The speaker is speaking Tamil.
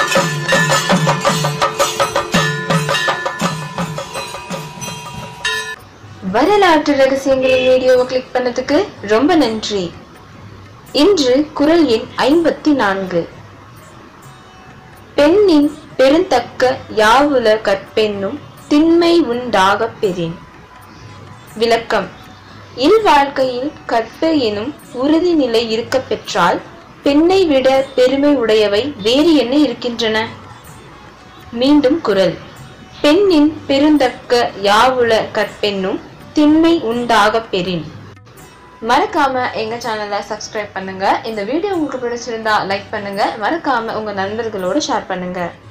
வரலாற்று ரகசியங்களின் வீடியோவை கிளிக் பண்ணதுக்கு ரொம்ப நன்றி இன்று குரல் எண் ஐம்பத்தி நான்கு பெண்ணின் பெருந்தக்க யாவுல கற்பெண்ணும் திண்மை உண்டாகப் பெறின் விளக்கம் இல்வாழ்க்கையில் கற்பு எனும் உறுதி நிலை இருக்கப் பெற்றால் பெண்ணை விட பெருமை உடையவை வேறு என்ன இருக்கின்றன மீண்டும் குரல் பெண்ணின் பெருந்தக்க யாவுல கற்பெண்ணும் திண்மை உண்டாகப் பெறின் மறக்காம எங்க சேனலை சப்ஸ்கிரைப் பண்ணுங்க இந்த வீடியோ உங்களுக்கு பிடிச்சிருந்தா லைக் பண்ணுங்க மறக்காம உங்க நண்பர்களோட ஷேர் பண்ணுங்க